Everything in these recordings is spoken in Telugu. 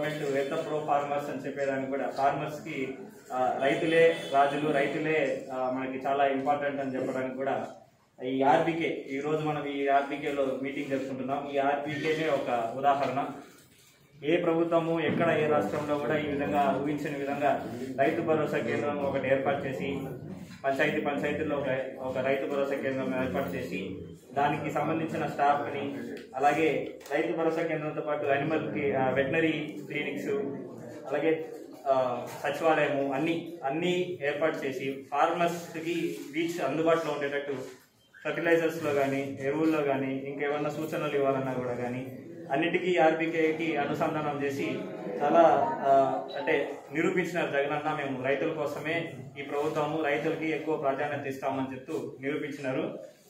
గవర్నమెంట్ ఎంత ప్రో ఫార్మర్స్ అని చెప్పేదానికి కూడా ఫార్మర్స్ కి ఆ, రైతులే రాజులు రైతులే ఆ, మనకి చాలా ఇంపార్టెంట్ అని చెప్పడానికి కూడా ఈ ఆర్బీకే ఈ రోజు మనం ఈ ఆర్బీకేలో మీటింగ్ జరుపుకుంటున్నాం ఈ ఆర్బీకేనే ఒక ఉదాహరణ ఏ ప్రభుత్వము ఎక్కడ ఏ రాష్ట్రంలో కూడా ఈ విధంగా ఊహించని విధంగా రైతు భరోసా కేంద్రం ఒకటి ఏర్పాటు చేసి పంచాయతీ పంచాయతీల్లో ఒక ఒక రైతు భరోసా కేంద్రం ఏర్పాటు చేసి దానికి సంబంధించిన స్టాఫ్ని అలాగే రైతు భరోసా కేంద్రంతో పాటు అనిమల్ వెటనరీ క్లినిక్స్ అలాగే ఆ, సచివాలయము అన్ని అన్ని ఏర్పాటు చేసి ఫార్మర్స్కి రీచ్ అందుబాటులో ఉండేటట్టు ఫర్టిలైజర్స్లో కానీ ఎరువుల్లో కానీ ఇంకేమన్నా సూచనలు ఇవ్వాలన్నా కూడా కానీ అన్నిటికీ ఆర్బీకేకి అనుసంధానం చేసి చాలా ఆ, అంటే నిరూపించినారు జగనన్న మేము రైతుల కోసమే ఈ ప్రభుత్వము రైతులకి ఎక్కువ ప్రాధాన్యత ఇస్తామని చెప్తూ నిరూపించినారు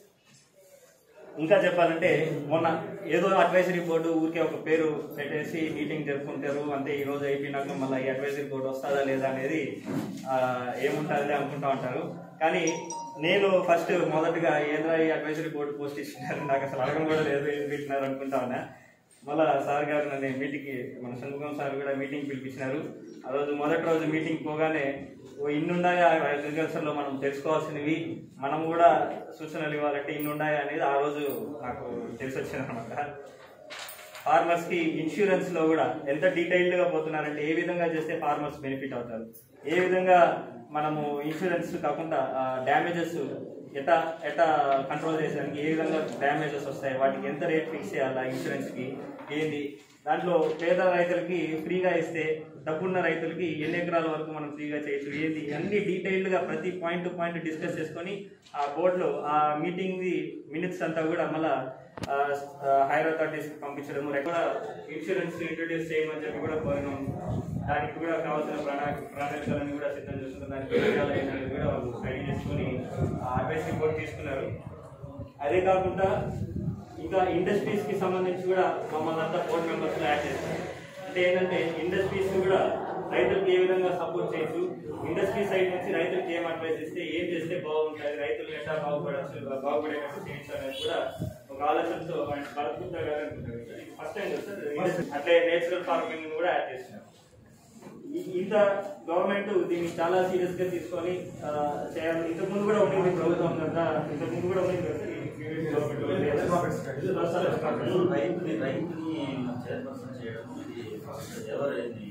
ఇంకా చెప్పాలంటే మొన్న ఏదో అడ్వైజరీ బోర్డు ఊరికే ఒక పేరు పెట్టేసి మీటింగ్ జరుపుకుంటారు అంటే ఈ రోజు అయిపోయినాక మళ్ళీ ఈ అడ్వైజరీ బోర్డు వస్తుందా లేదా అనేది ఆ, ఏముంటుందిలే అనుకుంటా ఉంటారు కానీ నేను ఫస్ట్ మొదటగా ఏంద్రా ఈ అడ్వైజరీ బోర్డు పోస్ట్ ఇచ్చినారు నాకు అసలు అడగం కూడా లేదు ఏం పెట్టినారు అనుకుంటా ఉన్నా మళ్ళా సార్ గారు నన్ను మీటింగ్కి మన షణ్ముఖం సార్ కూడా మీటింగ్ పిలిపించినారు ఆ రోజు మొదటి రోజు మీటింగ్ పోగానే ఓ ఇన్నున్నాయా అగ్రికల్చర్లో మనం తెలుసుకోవాల్సినవి మనం కూడా సూచనలు ఇవ్వాలంటే ఇన్నున్నాయా అనేది ఆ రోజు నాకు తెలిసి వచ్చింది అనమాట ఫార్మర్స్ కి ఇన్సూరెన్స్ లో కూడా ఎంత డీటెయిల్డ్ గా పోతున్నారంటే ఏ విధంగా చేస్తే ఫార్మర్స్ బెనిఫిట్ అవుతారు ఏ విధంగా మనము ఇన్సూరెన్స్ కాకుండా డ్యామేజెస్ ఎట్లా ఎట్లా కంట్రోల్ చేసేదానికి ఏ విధంగా డ్యామేజెస్ వస్తాయి వాటికి ఎంత రేట్ ఫిక్స్ చేయాలా ఇన్సూరెన్స్ కి ఏంది దాంట్లో పేద రైతులకి ఫ్రీగా ఇస్తే డబ్బున్న రైతులకి ఎన్ని ఎకరాల వరకు మనం ఫ్రీగా చేయొచ్చు ఏంది అన్ని డీటెయిల్డ్ గా ప్రతి పాయింట్ టు పాయింట్ డిస్కస్ చేసుకొని ఆ బోర్డులో ఆ మీటింగ్ ది మినిట్స్ అంతా కూడా మళ్ళా హైర్ అథారిటీస్ పంపించడం కూడా ఇన్సూరెన్స్ ఇంట్రొడ్యూస్ చేయమని చెప్పి కూడా కోరినాం దానికి కూడా కావాల్సిన ప్రణా ప్రణాళికలను కూడా సిద్ధం చేస్తున్నారు దానికి ఏ విధాలు ఏంటనేది కూడా వాళ్ళు రెడీ చేసుకొని అడ్వైస్ రిపోర్ట్ తీసుకున్నారు అదే కాకుండా ఇంకా ఇండస్ట్రీస్ కి సంబంధించి కూడా మమ్మల్ని అంతా బోర్డు మెంబర్స్ యాడ్ చేస్తారు అంటే ఏంటంటే ఇండస్ట్రీస్ కూడా రైతులకు ఏ విధంగా సపోర్ట్ చేయొచ్చు ఇండస్ట్రీ సైడ్ నుంచి రైతులకు ఏం అడ్వైస్ ఇస్తే ఏం చేస్తే బాగుంటుంది రైతులు ఎట్లా బాగుపడచ్చు బాగుపడేటట్టు చేయొచ్చు అనేది కూడా ఒక ఆలోచనతో ఆయన భరత్ గుప్తా గారు అనుకుంటారు ఫస్ట్ టైం కదా సార్ అట్లే నేచురల్ ఫార్మింగ్ కూడా యాడ్ చేస్తున్నారు ఈ- ఇంత గవర్నమెంట్ దీన్ని చాలా సీరియస్ గా తీసుకొని ఆ, చేయాలి ఇంతకు ముందు కూడా ఉండింది ప్రభుత్వం కదా ఇంతకు ముందు కూడా ఉండింది కదా సార్ ఈ previous government లో లేదా? రైతుని రైతుని చైర్పర్సన్ చేయడం ఇది ఫస్ట్ ఎవరైంది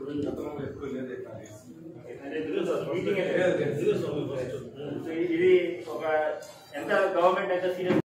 అంటే మీటింగ్ ఇది ఒక ఎంత గవర్నమెంట్ ఎంత సీరియస్